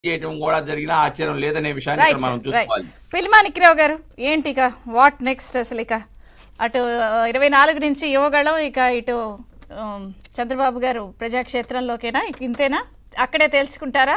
చేయడం కూడా జరిగిన ఆశ్చర్యం లేదనే విషయాన్ని ఇక్కడ రైట్ మనం సార్ రైట్ చూసుకోవాలి పిలిమానిక్రావు గారు ఏంటి ఇక వాట్ నెక్స్ట్ అసలు ఇక అటు ఇరవై నాలుగు నుంచి యువగళం ఇక ఇటు ఉమ్, చంద్రబాబు గారు ప్రజాక్షేత్రంలోకేనా ఇక ఇంతేనా అక్కడే తేల్చుకుంటారా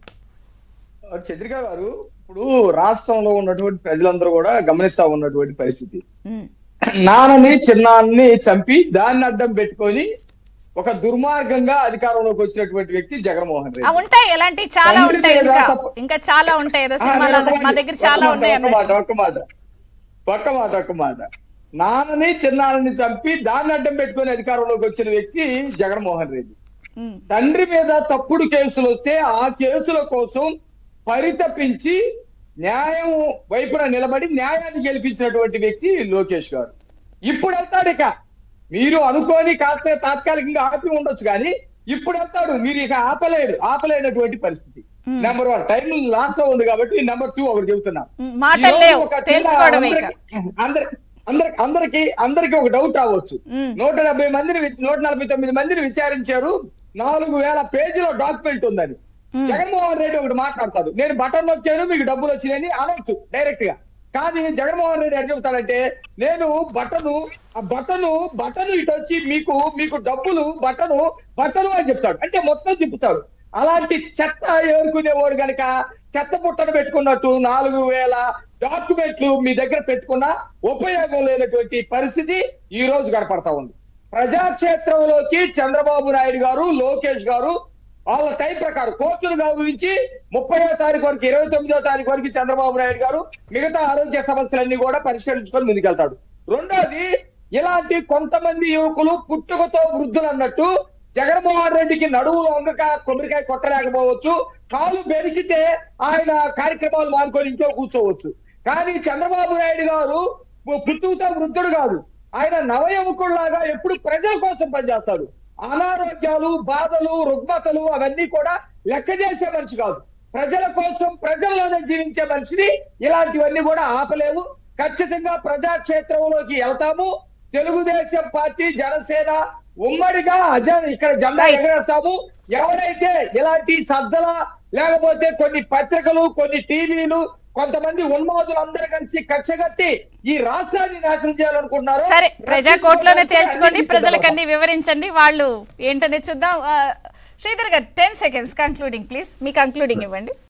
చంద్రిక గారు ఇప్పుడు రాష్ట్రంలో ఉన్నటువంటి ప్రజలందరూ కూడా గమనిస్తా ఉన్నటువంటి పరిస్థితి ఉమ్, నాన్నని చిన్నాన్ని చంపి దాన్ని అడ్డం పెట్టుకొని ఒక దుర్మార్గంగా అధికారంలోకి వచ్చినటువంటి వ్యక్తి జగన్మోహన్ ఆ, రెడ్డి ఉంటాయి ఎలాంటి చాలా తండ్రి ఉంటాయి మీద ఇంకా తప్పు- ఇంకా చాలా ఉంటాయి ఏదో ఆ, సినిమాలో నేను ఒక మా మాట- దగ్గర చాలా ఒక ఉన్నాయి మాట, ఒక మాట అన్నట్టు ఒక్క మాట ఒక్క మాట ఒక్క మాట నాన్నని చిన్నాన్నని చంపి దాన్ని అడ్డం పెట్టుకొని అధికారంలోకి వచ్చిన వ్యక్తి జగన్మోహన్ రెడ్డి ఉమ్, తండ్రి మీద తప్పుడు కేసులు వస్తే ఆ కేసుల కోసం పరితపించి న్యాయం వైపున నిలబడి న్యాయాన్ని గెలిపించినటువంటి వ్యక్తి లోకేష్ గారు ఇప్పుడు వెళ్తాడు ఇక మీరు అనుకోని కాస్త తాత్కాలికంగా ఆపి ఉండొచ్చు కానీ ఇప్పుడు వెళ్తాడు మీరు ఇక ఆపలేరు ఆపలేనటువంటి పరిస్థితి Hmm. Number one time last లో ఉంది కాబట్టి నెంబర్ టూ ఒకటి చెబుతున్నా ఉమ్, మాటలు ఈరోజు లేవు ఒక చిన్న తేల్చుకోవడమే ఇక అందరికి- అందరికి అందరికి అందరికి అందరికి ఒక డౌట్ రావచ్చు ఉమ్, నూట డెబ్బై మందిని వి- నూట నలభై తొమ్మిది మందిని విచారించారు నాలుగు వేల పేజీలో డాక్యుమెంట్ ఉందని ఉమ్, జగన్మోహన్ రెడ్డి ఒకటి మాట్లాడతాడు నేను బటన్ నొక్కాను మీకు డబ్బులు వచ్చినాయని అనొచ్చు డైరెక్ట్ గా కానీ జగన్మోహన్ రెడ్డి ఎట్లా చెబుతాడంటే నేను బటను ఆ బటను బటను ఇటు వచ్చి మీకు మీకు డబ్బులు బటను బటను అని చెప్తాడు అంటే మొత్తం తిప్పుతాడు అలాంటి చెత్త ఏరుకునేవాడు గనక చెత్త పుట్టను పెట్టుకున్నట్టు నాలుగు వేల డాక్యుమెంట్లు మీ దగ్గర పెట్టుకున్న ఉపయోగం లేనటువంటి పరిస్థితి ఈ రోజు కనపడతా ఉంది ప్రజాక్షేత్రంలోకి చంద్రబాబు నాయుడు గారు లోకేష్ గారు వాళ్ళ టైం ప్రకారం కోర్టులు గౌరవించి ముప్పయో తారీఖు వరకు ఇరవై తొమ్మిదో తారీఖు వరకు చంద్రబాబు నాయుడు గారు మిగతా ఆరోగ్య సమస్యలన్నీ కూడా పరిష్కరించుకొని ముందుకెళ్తాడు రెండోది ఇలాంటి కొంతమంది యువకులు పుట్టుకతో వృద్ధులు అన్నట్టు జగన్మోహన్ రెడ్డికి నడువులు వంగక కొబ్బరికాయ కొట్టలేకపోవచ్చు కాలు బెరికితే ఆయన కార్యక్రమాలు మానుకొని ఇంట్లో కూర్చోవచ్చు కానీ చంద్రబాబు నాయుడు గారు పుట్టుకతో వృద్ధుడు కాదు ఆయన నవయువకుడులాగా ఎప్పుడు ప్రజల కోసం పనిచేస్తాడు అనారోగ్యాలు బాధలు రుగ్మతలు అవన్నీ కూడా లెక్క చేసే మనిషి కాదు ప్రజల కోసం ప్రజల్లోనే జీవించే మనిషిని ఇలాంటివన్నీ కూడా ఆపలేవు ఖచ్చితంగా ప్రజాక్షేత్రంలోకి వెళ్తాము తెలుగుదేశం పార్టీ జనసేన ఉమ్మడిగా అజ ఇక్కడ జెండా Right. ఎగరేస్తాము ఎవరైతే ఇలాంటి సజ్జల లేకపోతే కొన్ని పత్రికలు కొన్ని టీవీలు కొంతమంది ఉన్మాదులు అందరూ కలిసి కచ్చగట్టి ఈ రాష్ట్రాన్ని నాశనం చేయాలనుకుంటున్నారు సరే ప్రజా కోర్టులోనే తేల్చుకోండి ప్రజలకు అన్ని వివరించండి వాళ్ళు ఏంటనే చూద్దాం ఆ, శ్రీధర్ గారు టెన్ సెకండ్స్ కంక్లూడింగ్ ప్లీజ్ మీ కంక్లూడింగ్ ఇవ్వండి